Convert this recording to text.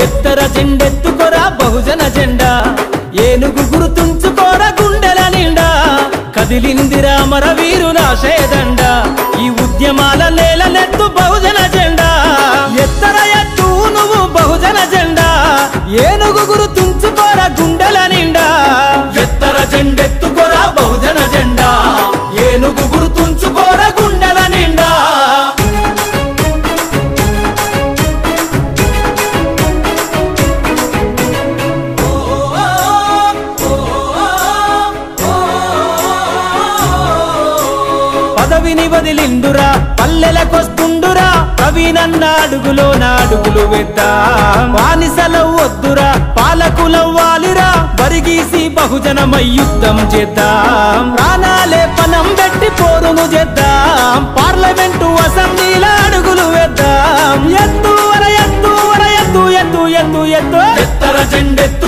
ఎత్తర జెండెత్తుకోరా బహుజన జెండా ఏనుగు గుర్తుంచుకోరా గుండెల నిండా కదిలిందిరా మర వీరుల ఆశయదండ ఈ ఉద్యమాల నేలనెత్తు బహుజన జెండా ఎత్తర ఎత్తు నువ్వు బహుజన జెండా ఏనుగు గుర్తుంచుకోరా గుండెల నిండా ఎత్తర జెండెత్తుకోరా బహుజన జెండా ఏనుగు గుర్తుంచుకోరా గుండెల నిండా పదవిని వదిలిండురా పల్లెలకొస్తుండురా కవి నన్న అడుగులో నా అడుగులు వేద్దాం బానిసలం వద్దురా పాలకులవ్వాలిరా బరిగీసి బహుజనమై యుద్ధం చేద్దాం ప్రాణాలే పనం పెట్టి పోరును చేద్దాం పార్లమెంటు అసెంబ్లీల అడుగులు వేద్దాం ఎత్తు వర ఎత్తు వర ఎత్తు ఎత్తు ఎత్తు ఎత్తు ఎత్తర జెండెత్తు